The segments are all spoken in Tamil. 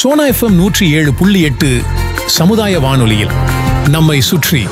சோனா எஃப்எம் நூற்றி ஏழு புள்ளி எட்டு சமுதாய வானொலியில் நம்மை சுற்றி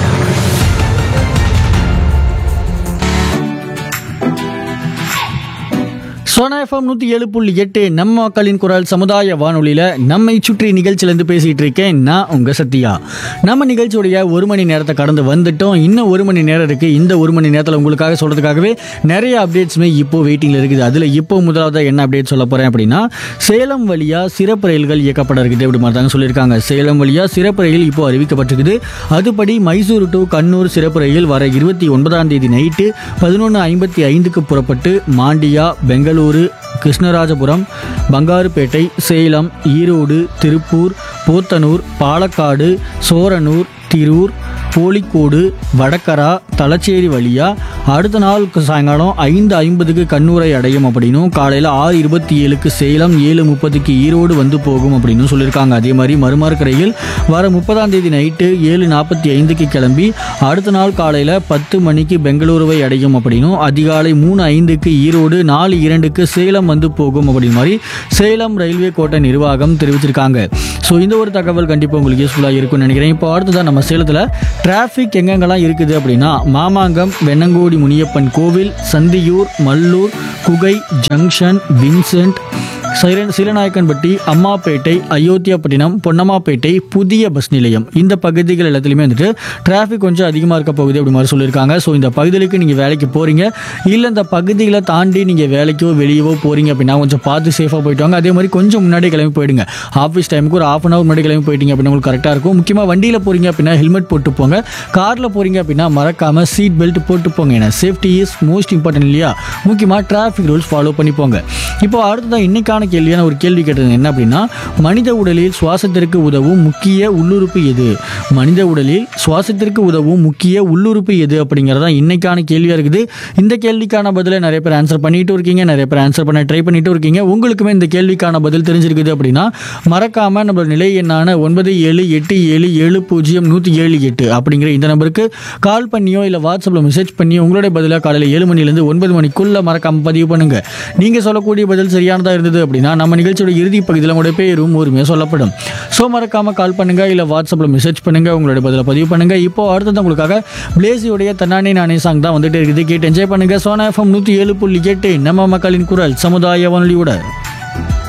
சோனா எஃப்எம் நூற்றி ஏழு புள்ளி எட்டு நம்ம மக்களின் குரல் சமுதாய வானொலியில் நம்மை சுற்றி நிகழ்ச்சியிலேருந்து பேசிகிட்டு இருக்கேன் நான் உங்கள் சத்யா நம்ம நிகழ்ச்சியுடைய ஒரு மணி நேரத்தை கடந்து வந்துட்டோம் இன்னும் ஒரு மணி நேரம் இருக்குது இந்த ஒரு மணி நேரத்தில் உங்களுக்காக சொல்கிறதுக்காகவே நிறைய அப்டேட்ஸுமே இப்போ வெயிட்டிங்கில் இருக்குது அதில் இப்போ முதலாவது என்ன அப்டேட் சொல்ல போகிறேன் அப்படின்னா சேலம் வழியாக சிறப்பு ரயில்கள் இயக்கப்பட இருக்குது அப்படி மாதிரி தாங்க சொல்லியிருக்காங்க சேலம் வழியாக சிறப்பு ரயில் இப்போ அறிவிக்கப்பட்டிருக்குது அதுபடி மைசூர் டு கண்ணூர் சிறப்பு ரயில் வர இருபத்தி ஒன்பதாம் தேதி நைட்டு பதினொன்று ஐம்பத்தி ஐந்துக்கு புறப்பட்டு மாண்டியா பெங்களூரு கிருஷ்ணராஜபுரம் பங்காருப்பேட்டை சேலம் ஈரோடு திருப்பூர் போத்தனூர் பாலக்காடு சோரனூர் திரூர் கோழிக்கோடு வடக்கரா தலச்சேரி வழியா அடுத்த நாள் சாயங்காலம் ஐந்து ஐம்பதுக்கு கண்ணூரை அடையும் அப்படின்னும் காலையில் ஆறு இருபத்தி ஏழுக்கு சேலம் ஏழு முப்பதுக்கு ஈரோடு வந்து போகும் அப்படின்னு சொல்லியிருக்காங்க அதே மாதிரி மறுமார்க் ரயில் வர முப்பதாம் தேதி நைட்டு ஏழு நாற்பத்தி ஐந்துக்கு கிளம்பி அடுத்த நாள் காலையில் பத்து மணிக்கு பெங்களூருவை அடையும் அப்படின்னும் அதிகாலை மூணு ஐந்துக்கு ஈரோடு நாலு இரண்டுக்கு சேலம் வந்து போகும் அப்படின்னு மாதிரி சேலம் ரயில்வே கோட்டை நிர்வாகம் தெரிவிச்சிருக்காங்க ஸோ இந்த ஒரு தகவல் கண்டிப்பாக உங்களுக்கு யூஸ்ஃபுல்லாக இருக்கும்னு நினைக்கிறேன் இப்போ அடுத்ததான் நம்ம சேலத்தில் டிராஃபிக் எங்கெங்கெல்லாம் இருக்குது அப்படின்னா மாமாங்கம் வெண்ணங்கோடி முனியப்பன் கோவில் சந்தியூர் மல்லூர் குகை ஜங்ஷன் வின்சென்ட் சைரன் சீலநாயக்கன்பட்டி அம்மாப்பேட்டை அயோத்தியாப்பட்டினம் பொன்னம்மாப்பேட்டை புதிய பஸ் நிலையம் இந்த பகுதிகள் எல்லாத்துலேயுமே வந்துட்டு டிராஃபிக் கொஞ்சம் அதிகமாக இருக்க பகுதி அப்படி மாதிரி சொல்லியிருக்காங்க ஸோ இந்த பகுதிகளுக்கு நீங்கள் வேலைக்கு போகிறீங்க இல்லை இந்த பகுதிகளை தாண்டி நீங்கள் வேலைக்கோ வெளியவோ போகிறீங்க அப்படின்னா கொஞ்சம் பார்த்து சேஃபாக போயிட்டு வாங்க அதே மாதிரி கொஞ்சம் முன்னாடி கிளம்பி போயிடுங்க ஆஃபீஸ் டைமுக்கு ஒரு ஆஃப் அன் ஹவர் முன்னாடி கிளம்பி போயிட்டீங்க அப்படின்னா உங்களுக்கு கரெக்டாக இருக்கும் முக்கியமாக வண்டியில் போகிறீங்க அப்படின்னா ஹெல்மெட் போட்டு போங்க காரில் போகிறீங்க அப்படின்னா மறக்காமல் சீட் பெல்ட் போட்டு போங்க ஏன்னா சேஃப்டி இஸ் மோஸ்ட் இம்பார்ட்டன்ட் இல்லையா முக்கியமாக டிராஃபிக் ரூல்ஸ் ஃபாலோ பண்ணி போங்க இப்போ அடுத்ததான் இன்னைக்கான கேள்வியான ஒரு கேள்வி கேட்டது என்ன அப்படின்னா மனித உடலில் சுவாசத்திற்கு உதவும் முக்கிய உள்ளுறுப்பு எது மனித உடலில் சுவாசத்திற்கு உதவும் முக்கிய உள்ளுறுப்பு எது அப்படிங்கிறது தான் இன்னைக்கான கேள்வியாக இருக்குது இந்த கேள்விக்கான பதிலை நிறைய பேர் ஆன்சர் பண்ணிட்டு இருக்கீங்க நிறைய பேர் ஆன்சர் பண்ண ட்ரை பண்ணிட்டு இருக்கீங்க உங்களுக்குமே இந்த கேள்விக்கான பதில் தெரிஞ்சிருக்குது அப்படின்னா மறக்காம நம்மளோட நிலை எண்ணான ஒன்பது ஏழு எட்டு ஏழு ஏழு பூஜ்ஜியம் நூற்றி ஏழு எட்டு அப்படிங்கிற இந்த நம்பருக்கு கால் பண்ணியோ இல்லை வாட்ஸ்அப்பில் மெசேஜ் பண்ணியோ உங்களுடைய பதிலாக காலையில் ஏழு மணிலேருந்து ஒன்பது மணிக்குள்ளே மறக்காம பதிவு பண்ணுங்க நீங்கள் சொல்லக்கூடிய பதில் சரியானதாக இருந்தது அப்படின்னா நம்ம நிகழ்ச்சியோட இறுதி பகுதியில் உங்களுடைய பேரும் உரிமையாக சொல்லப்படும் ஸோ மறக்காம கால் பண்ணுங்க இல்லை வாட்ஸ்அப்பில் மெசேஜ் பண்ணுங்க உங்களுடைய பதிலை பதிவு பண்ணுங்க இப்போ அடுத்தது உங்களுக்காக பிளேசியோடைய தன்னானே நானே சாங் தான் வந்துட்டு இருக்குது கேட்டு என்ஜாய் பண்ணுங்க சோனா எஃப்எம் நூற்றி ஏழு புள்ளி எட்டு நம்ம மக்களின் குரல் சமுதாய வானொலியோட